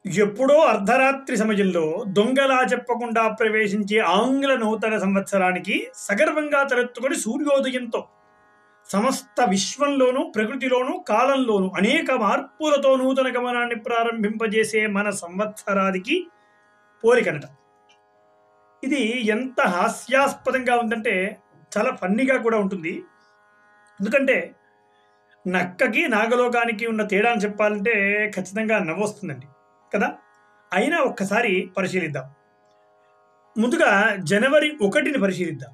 ఎప్పుడో అర్ధరాత్రి సమయంలో దొంగలా చెప్పకుండా ప్రవేశించే ఆంగ్ల నూతన సంవత్సరానికి సగర్వంగా తలెత్తుకొని సూర్యోదయంతో సమస్త విశ్వంలోనూ ప్రకృతిలోనూ కాలంలోనూ అనేక మార్పులతో నూతన గమనాన్ని ప్రారంభింపజేసే మన సంవత్సరాదికి పోలికనట ఇది ఎంత హాస్యాస్పదంగా ఉందంటే చాలా ఫన్నీగా కూడా ఉంటుంది ఎందుకంటే నక్కకి నాగలోకానికి ఉన్న తేడాని చెప్పాలంటే ఖచ్చితంగా నవ్వొస్తుందండి కదా అయినా ఒక్కసారి పరిశీలిద్దాం ముందుగా జనవరి ఒకటిని పరిశీలిద్దాం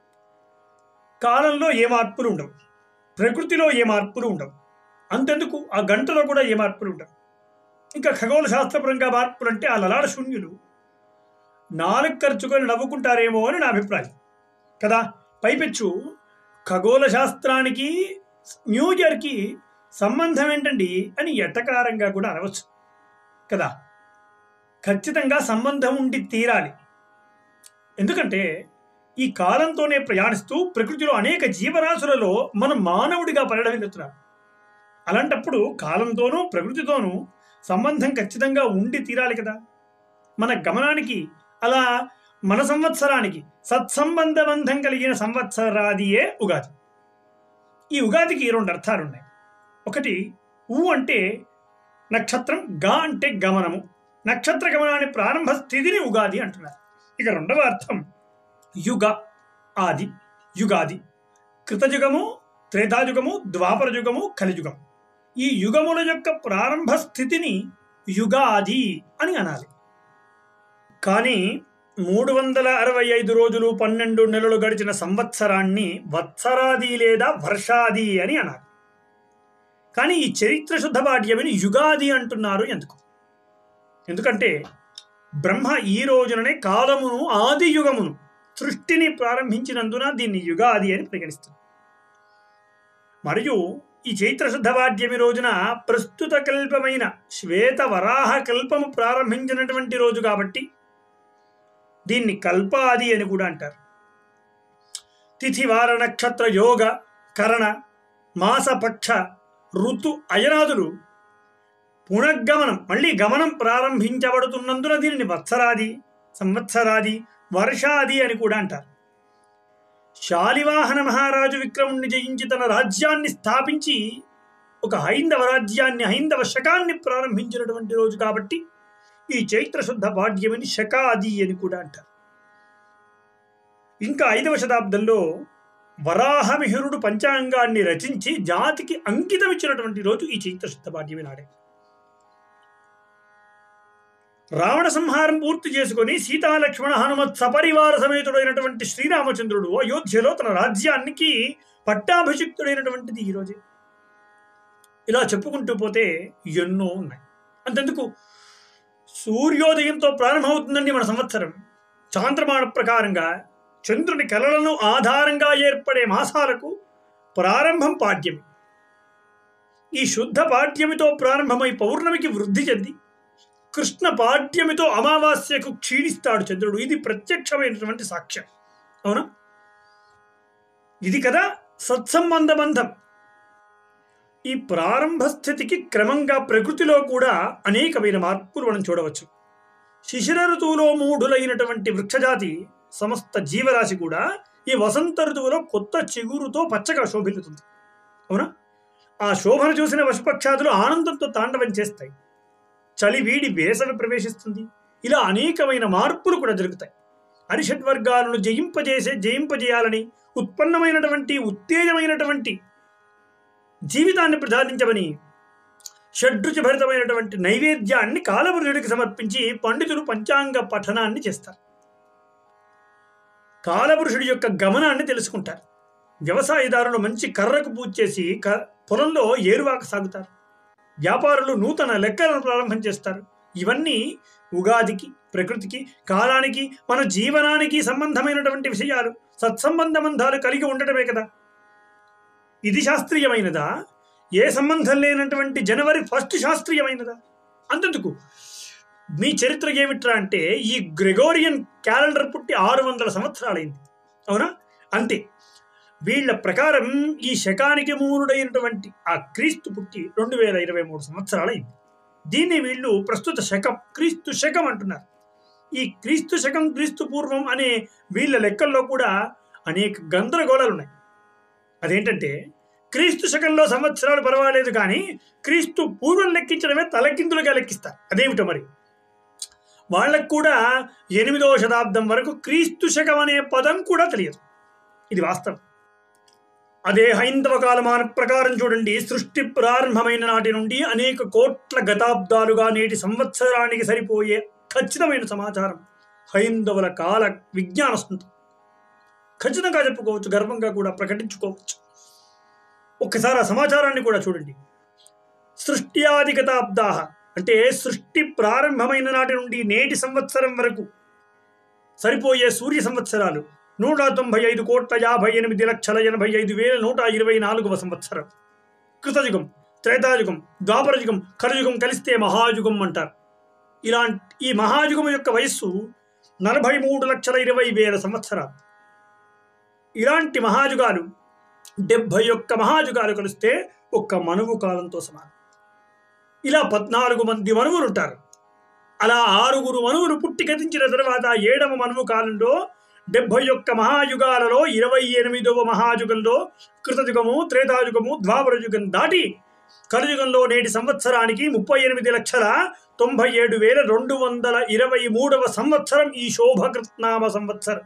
కాలంలో ఏ మార్పులు ఉండవు ప్రకృతిలో ఏ మార్పులు ఉండవు అంతెందుకు ఆ గంటలో కూడా ఏ మార్పులు ఉండవు ఇంకా ఖగోళ శాస్త్రపరంగా మార్పులు అంటే ఆ లలాడ శూన్యులు నాలుగు ఖర్చుకొని నవ్వుకుంటారేమో అని నా అభిప్రాయం కదా పైపెచ్చు ఖగోళ శాస్త్రానికి న్యూ ఇయర్కి సంబంధం ఏంటండి అని ఎట్టకారంగా కూడా అనవచ్చు కదా ఖచ్చితంగా సంబంధం ఉండి తీరాలి ఎందుకంటే ఈ కాలంతోనే ప్రయాణిస్తూ ప్రకృతిలో అనేక జీవరాశులలో మనం మానవుడిగా పరిణమిల్లుతున్నాం అలాంటప్పుడు కాలంతోనూ ప్రకృతితోనూ సంబంధం ఖచ్చితంగా ఉండి తీరాలి కదా మన గమనానికి అలా మన సంవత్సరానికి సత్సంబంధ బంధం కలిగిన సంవత్సరాదియే ఉగాది ఈ ఉగాదికి రెండు అర్థాలు ఉన్నాయి ఒకటి ఊ అంటే నక్షత్రం గా అంటే గమనము నక్షత్ర గమనాన్ని ప్రారంభ స్థితిని ఉగాది అంటున్నారు ఇక రెండవ అర్థం యుగ ఆది యుగాది కృతయుగము త్రేతాయుగము ద్వాపరయుగము కలియుగం ఈ యుగముల యొక్క ప్రారంభ స్థితిని యుగాది అని అనాలి కానీ మూడు వందల అరవై ఐదు రోజులు పన్నెండు నెలలు గడిచిన సంవత్సరాన్ని వత్సరాది లేదా వర్షాది అని అనాలి కానీ ఈ చరిత్ర శుద్ధ పాఠ్యమిని యుగాది అంటున్నారు ఎందుకు ఎందుకంటే బ్రహ్మ ఈ రోజుననే కాలమును ఆది యుగమును సృష్టిని ప్రారంభించినందున దీన్ని యుగాది అని పరిగణిస్తుంది మరియు ఈ చైత్ర శుద్ధ పాడ్యమి రోజున ప్రస్తుత కల్పమైన శ్వేత వరాహ కల్పము ప్రారంభించినటువంటి రోజు కాబట్టి దీన్ని కల్పాది అని కూడా అంటారు తిథి వార నక్షత్ర యోగ కరణ మాసపక్ష ఋతు అయనాదులు పునర్గమనం మళ్ళీ గమనం ప్రారంభించబడుతున్నందున దీనిని వత్సరాది సంవత్సరాది వర్షాది అని కూడా అంటారు శాలివాహన మహారాజు విక్రముణ్ణి జయించి తన రాజ్యాన్ని స్థాపించి ఒక హైందవ రాజ్యాన్ని హైందవ శకాన్ని ప్రారంభించినటువంటి రోజు కాబట్టి ఈ చైత్ర శుద్ధ పాడ్యమని శకాది అని కూడా అంటారు ఇంకా ఐదవ శతాబ్దంలో వరాహమిహిరుడు పంచాంగాన్ని రచించి జాతికి అంకితం ఇచ్చినటువంటి రోజు ఈ చైత్ర శుద్ధ పాడ్యమి నాడే రావణ సంహారం పూర్తి చేసుకుని సీతాలక్ష్మణ హనుమత్ సపరివార సమేతుడైనటువంటి శ్రీరామచంద్రుడు అయోధ్యలో తన రాజ్యానికి పట్టాభిషిక్తుడైనటువంటిది ఈరోజే ఇలా చెప్పుకుంటూ పోతే ఎన్నో ఉన్నాయి అంతెందుకు సూర్యోదయంతో ప్రారంభమవుతుందండి మన సంవత్సరం చాంద్రమాన ప్రకారంగా చంద్రుని కలలను ఆధారంగా ఏర్పడే మాసాలకు ప్రారంభం పాడ్యమి ఈ శుద్ధ పాడ్యమితో ప్రారంభమై పౌర్ణమికి వృద్ధి చెంది కృష్ణ పాడ్యమితో అమావాస్యకు క్షీణిస్తాడు చంద్రుడు ఇది ప్రత్యక్షమైనటువంటి సాక్ష్యం అవునా ఇది కదా సత్సంబంధ బంధం ఈ ప్రారంభ స్థితికి క్రమంగా ప్రకృతిలో కూడా అనేకమైన మార్పులు మనం చూడవచ్చు శిశిర ఋతువులో మూఢులైనటువంటి వృక్షజాతి సమస్త జీవరాశి కూడా ఈ వసంత ఋతువులో కొత్త చిగురుతో పచ్చగా శోభిల్లుతుంది అవునా ఆ శోభను చూసిన పశుపక్షాదులు ఆనందంతో తాండవం చేస్తాయి చలి వీడి వేసవి ప్రవేశిస్తుంది ఇలా అనేకమైన మార్పులు కూడా జరుగుతాయి అరిషడ్ వర్గాలను జయింపజేసే జయింపజేయాలని ఉత్పన్నమైనటువంటి ఉత్తేజమైనటువంటి జీవితాన్ని ప్రసాదించమని షడ్రుచి భరితమైనటువంటి నైవేద్యాన్ని కాలపురుషుడికి సమర్పించి పండితులు పంచాంగ పఠనాన్ని చేస్తారు కాలపురుషుడి యొక్క గమనాన్ని తెలుసుకుంటారు వ్యవసాయదారులు మంచి కర్రకు పూజ చేసి క పొలంలో ఏరువాక సాగుతారు వ్యాపారులు నూతన లెక్కలను ప్రారంభం చేస్తారు ఇవన్నీ ఉగాదికి ప్రకృతికి కాలానికి మన జీవనానికి సంబంధమైనటువంటి విషయాలు సత్సంబంధ బంధాలు కలిగి ఉండటమే కదా ఇది శాస్త్రీయమైనదా ఏ సంబంధం లేనటువంటి జనవరి ఫస్ట్ శాస్త్రీయమైనదా అంతెందుకు మీ చరిత్ర ఏమిట్రా అంటే ఈ గ్రెగోరియన్ క్యాలెండర్ పుట్టి ఆరు వందల సంవత్సరాలైంది అవునా అంతే వీళ్ళ ప్రకారం ఈ శకానికి మూలుడైనటువంటి ఆ క్రీస్తు పుట్టి రెండు వేల ఇరవై మూడు సంవత్సరాలైంది దీన్ని వీళ్ళు ప్రస్తుత శకం క్రీస్తు శకం అంటున్నారు ఈ క్రీస్తు శకం క్రీస్తు పూర్వం అనే వీళ్ళ లెక్కల్లో కూడా అనేక గందరగోళాలు ఉన్నాయి అదేంటంటే క్రీస్తు శకంలో సంవత్సరాలు పర్వాలేదు కానీ క్రీస్తు పూర్వం లెక్కించడమే తలకిందులుగా లెక్కిస్తారు అదేమిటో మరి వాళ్ళకు కూడా ఎనిమిదవ శతాబ్దం వరకు క్రీస్తు శకం అనే పదం కూడా తెలియదు ఇది వాస్తవం అదే హైందవ కాలమాన ప్రకారం చూడండి సృష్టి ప్రారంభమైన నాటి నుండి అనేక కోట్ల గతాబ్దాలుగా నేటి సంవత్సరానికి సరిపోయే ఖచ్చితమైన సమాచారం హైందవుల కాల విజ్ఞాన సొంతం ఖచ్చితంగా చెప్పుకోవచ్చు గర్వంగా కూడా ప్రకటించుకోవచ్చు ఒక్కసారి ఆ సమాచారాన్ని కూడా చూడండి సృష్ట్యాది గతాబ్దా అంటే సృష్టి ప్రారంభమైన నాటి నుండి నేటి సంవత్సరం వరకు సరిపోయే సూర్య సంవత్సరాలు నూట తొంభై ఐదు కోట్ల యాభై ఎనిమిది లక్షల ఎనభై ఐదు వేల నూట ఇరవై నాలుగవ సంవత్సరం కృతయుగం త్రేతాయుగం ద్వాపరయుగం కలయుగం కలిస్తే మహాయుగం అంటారు ఇలాంటి ఈ మహాయుగం యొక్క వయస్సు నలభై మూడు లక్షల ఇరవై వేల సంవత్సరాలు ఇలాంటి మహాయుగాలు డెబ్భై ఒక్క మహాయుగాలు కలిస్తే ఒక్క మనువు కాలంతో సమానం ఇలా పద్నాలుగు మంది మనువులు ఉంటారు అలా ఆరుగురు మనువులు పుట్టి గతించిన తర్వాత ఏడవ మనువు కాలంలో డెబ్బై ఒక్క మహాయుగాలలో ఇరవై ఎనిమిదవ మహాయుగంలో కృతయుగము త్రేతాయుగము ద్వాపరయుగం దాటి కలియుగంలో నేటి సంవత్సరానికి ముప్పై ఎనిమిది లక్షల తొంభై ఏడు వేల రెండు వందల ఇరవై మూడవ సంవత్సరం ఈ శోభకృత్నామ సంవత్సరం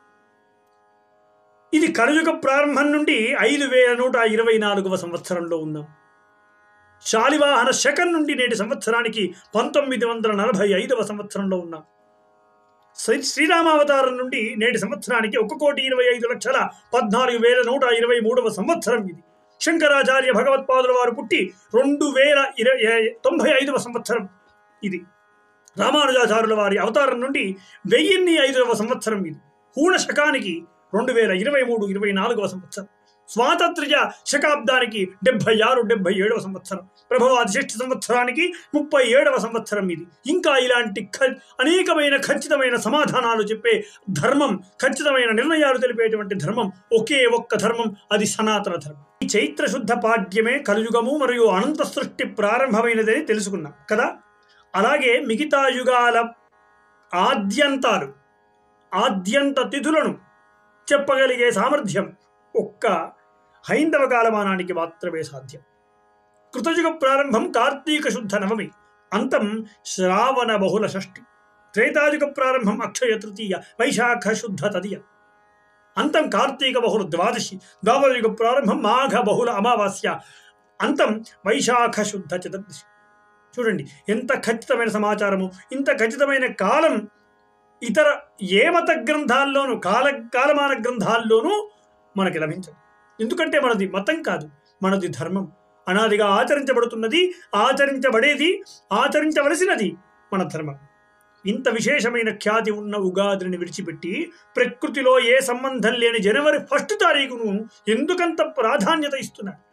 ఇది కలియుగ ప్రారంభం నుండి ఐదు వేల నూట ఇరవై నాలుగవ సంవత్సరంలో ఉన్నాం శాలివాహన శకం నుండి నేటి సంవత్సరానికి పంతొమ్మిది వందల నలభై ఐదవ సంవత్సరంలో ఉన్నాం శ్రీ శ్రీరామావతారం నుండి నేటి సంవత్సరానికి ఒక కోటి ఇరవై ఐదు లక్షల పద్నాలుగు వేల నూట ఇరవై మూడవ సంవత్సరం ఇది శంకరాచార్య భగవత్పాదుల వారు పుట్టి రెండు వేల ఇరవై తొంభై ఐదవ సంవత్సరం ఇది రామానుజాచార్యుల వారి అవతారం నుండి వెయ్యిన్ని ఐదవ సంవత్సరం ఇది హూణ శకానికి రెండు వేల ఇరవై మూడు ఇరవై నాలుగవ సంవత్సరం స్వాతంత్ర్య శకాబ్దానికి డెబ్బై ఆరు డెబ్బై ఏడవ సంవత్సరం ప్రభవాది షష్ఠ సంవత్సరానికి ముప్పై ఏడవ సంవత్సరం ఇది ఇంకా ఇలాంటి ఖ- అనేకమైన ఖచ్చితమైన సమాధానాలు చెప్పే ధర్మం ఖచ్చితమైన నిర్ణయాలు తెలిపేటువంటి ధర్మం ఒకే ఒక్క ధర్మం అది సనాతన ధర్మం ఈ చైత్ర శుద్ధ పాడ్యమే కలియుగము మరియు అనంత సృష్టి ప్రారంభమైనదని తెలుసుకున్నాం కదా అలాగే మిగతా యుగాల ఆద్యంతాలు ఆద్యంత తిథులను చెప్పగలిగే సామర్థ్యం ఒక్క హైందవ కాలమానానికి మాత్రమే సాధ్యం కృతయుగ ప్రారంభం కార్తీక శుద్ధ నవమి అంతం శ్రావణ బహుళ షష్ఠి త్రేతాయుగ ప్రారంభం అక్షయ తృతీయ వైశాఖ శుద్ధ తదియ అంతం కార్తీక బహుళ ద్వాదశి ద్వాపరయుగ ప్రారంభం మాఘ బహుళ అమావాస్య అంతం వైశాఖ శుద్ధ చతుర్దశి చూడండి ఎంత ఖచ్చితమైన సమాచారము ఇంత ఖచ్చితమైన కాలం ఇతర ఏ మత గ్రంథాల్లోనూ కాల కాలమాన గ్రంథాల్లోనూ మనకి లభించదు ఎందుకంటే మనది మతం కాదు మనది ధర్మం అనాదిగా ఆచరించబడుతున్నది ఆచరించబడేది ఆచరించవలసినది మన ధర్మం ఇంత విశేషమైన ఖ్యాతి ఉన్న ఉగాదిని విడిచిపెట్టి ప్రకృతిలో ఏ సంబంధం లేని జనవరి ఫస్ట్ తారీఖును ఎందుకంత ప్రాధాన్యత ఇస్తున్నారు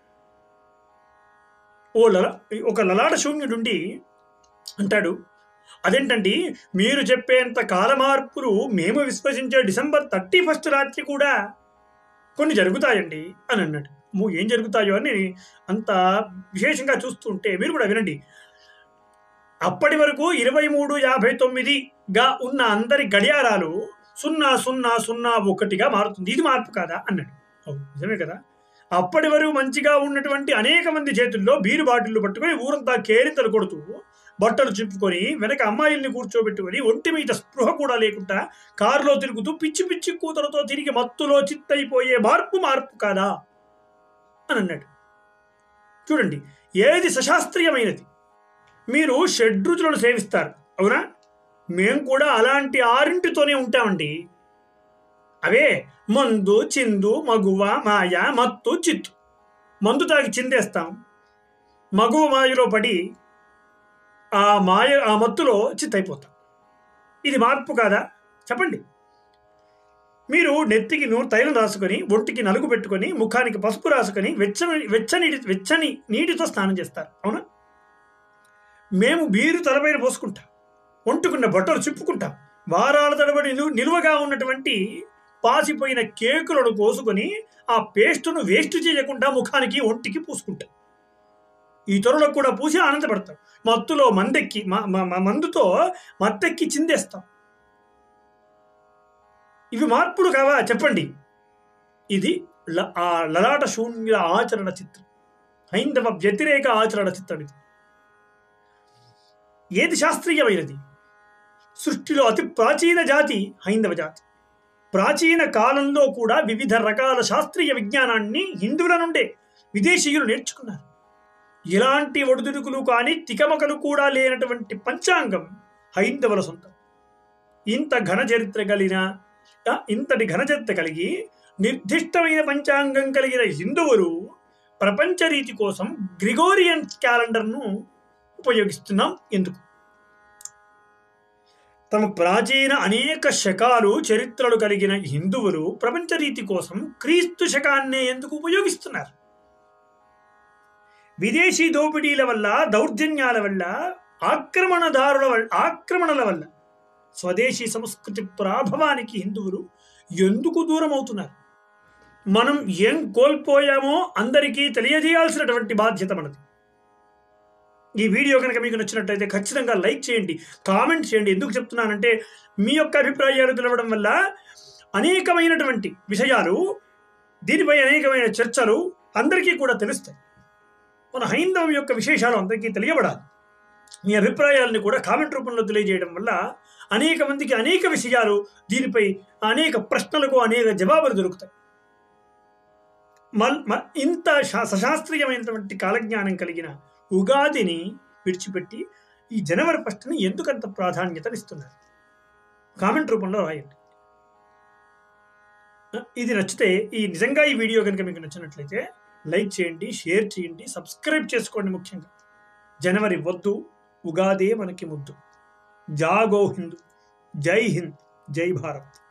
ఓ లల ఒక లలాట శూన్యుడుండి అంటాడు అదేంటండి మీరు చెప్పేంత కాలమార్పులు మేము విశ్వసించే డిసెంబర్ థర్టీ ఫస్ట్ రాత్రి కూడా కొన్ని జరుగుతాయండి అని అన్నాడు మూ ఏం జరుగుతాయో అని అంత విశేషంగా చూస్తుంటే మీరు కూడా వినండి అప్పటి వరకు ఇరవై మూడు యాభై తొమ్మిదిగా ఉన్న అందరి గడియారాలు సున్నా సున్నా సున్నా ఒకటిగా మారుతుంది ఇది మార్పు కాదా అన్నాడు అవును నిజమే కదా అప్పటి వరకు మంచిగా ఉన్నటువంటి అనేక మంది చేతుల్లో బీరు బాటిల్లు పట్టుకొని ఊరంతా కేరింతలు కొడుతూ బట్టలు చింపుకొని వెనక అమ్మాయిల్ని కూర్చోబెట్టుకొని ఒంటి మీద స్పృహ కూడా లేకుండా కారులో తిరుగుతూ పిచ్చి పిచ్చి కూతురతో తిరిగి మత్తులో చిత్తయిపోయే మార్పు మార్పు కాదా అని అన్నాడు చూడండి ఏది సశాస్త్రీయమైనది మీరు షడ్రుచులను సేవిస్తారు అవునా మేము కూడా అలాంటి ఆరింటితోనే ఉంటామండి అవే మందు చిందు మగువ మాయ మత్తు చిత్తు మందు తాగి చిందేస్తాం మగువ మాయలో పడి ఆ మాయ ఆ మత్తులో చిత్తైపోతాం ఇది మార్పు కాదా చెప్పండి మీరు నెత్తికి నూ తైలం రాసుకొని ఒంటికి నలుగు పెట్టుకొని ముఖానికి పసుపు రాసుకొని వెచ్చని వెచ్చని వెచ్చని నీటితో స్నానం చేస్తారు అవునా మేము బీరు తలపైన పోసుకుంటాం ఒంటుకున్న బట్టలు చిప్పుకుంటాం వారాల తడబడి నిలు- నిలువగా ఉన్నటువంటి పాసిపోయిన కేకులను కోసుకొని ఆ పేస్టును వేస్ట్ చేయకుండా ముఖానికి ఒంటికి పూసుకుంటాం ఇతరులకు కూడా పూసి ఆనందపడతాం మత్తులో మందెక్కి మ- మ- మ- మందుతో మత్తెక్కి చిందేస్తాం ఇవి మార్పులు కావా చెప్పండి ఇది ల- ఆ లలాట శూన్యుల ఆచరణ చిత్రం హైందవ వ్యతిరేక ఆచరణ చిత్రం ఇది ఏది శాస్త్రీయమైనది సృష్టిలో అతి ప్రాచీన జాతి హైందవ జాతి ప్రాచీన కాలంలో కూడా వివిధ రకాల శాస్త్రీయ విజ్ఞానాన్ని హిందువుల నుండే విదేశీయులు నేర్చుకున్నారు ఇలాంటి ఒడిదుడుకులు కానీ తికమకలు కూడా లేనటువంటి పంచాంగం హైందవుల సొంతం ఇంత ఘన చరిత్ర కలిగిన ఆ, ఇంతటి ఘన చరిత్ర కలిగి నిర్దిష్టమైన పంచాంగం కలిగిన హిందువులు ప్రపంచ రీతి కోసం గ్రిగోరియన్ క్యాలెండర్ను ఉపయోగిస్తున్నాం ఎందుకు తమ ప్రాచీన అనేక శకాలు చరిత్రలు కలిగిన హిందువులు ప్రపంచ రీతి కోసం క్రీస్తు శకాన్నే ఎందుకు ఉపయోగిస్తున్నారు విదేశీ దోపిడీల వల్ల దౌర్జన్యాల వల్ల ఆక్రమణదారుల వల్ల ఆక్రమణల వల్ల స్వదేశీ సంస్కృతి ప్రాభవానికి హిందువులు ఎందుకు దూరం అవుతున్నారు మనం ఏం కోల్పోయామో అందరికీ తెలియజేయాల్సినటువంటి బాధ్యత మనది ఈ వీడియో కనుక మీకు నచ్చినట్టయితే ఖచ్చితంగా లైక్ చేయండి కామెంట్ చేయండి ఎందుకు చెప్తున్నానంటే మీ యొక్క అభిప్రాయాలు తెలవడం వల్ల అనేకమైనటువంటి విషయాలు దీనిపై అనేకమైన చర్చలు అందరికీ కూడా తెలుస్తాయి మన హైందవం యొక్క విశేషాలు అందరికీ తెలియబడాలి మీ అభిప్రాయాలను కూడా కామెంట్ రూపంలో తెలియజేయడం వల్ల అనేక మందికి అనేక విషయాలు దీనిపై అనేక ప్రశ్నలకు అనేక జవాబులు దొరుకుతాయి మల్ మ- ఇంత శా- సశాస్త్రీయమైనటువంటి కాలజ్ఞానం కలిగిన ఉగాదిని విడిచిపెట్టి ఈ జనవరి ఫస్ట్ని ఎందుకంత ప్రాధాన్యతనిస్తున్నారు కామెంట్ రూపంలో రాయండి ఇది నచ్చితే ఈ నిజంగా ఈ వీడియో కనుక మీకు నచ్చినట్లయితే లైక్ చేయండి షేర్ చేయండి సబ్స్క్రైబ్ చేసుకోండి ముఖ్యంగా జనవరి వద్దు ఉగాదే మనకి ముద్దు జాగో హింద్ జై హింద్ జై భారత్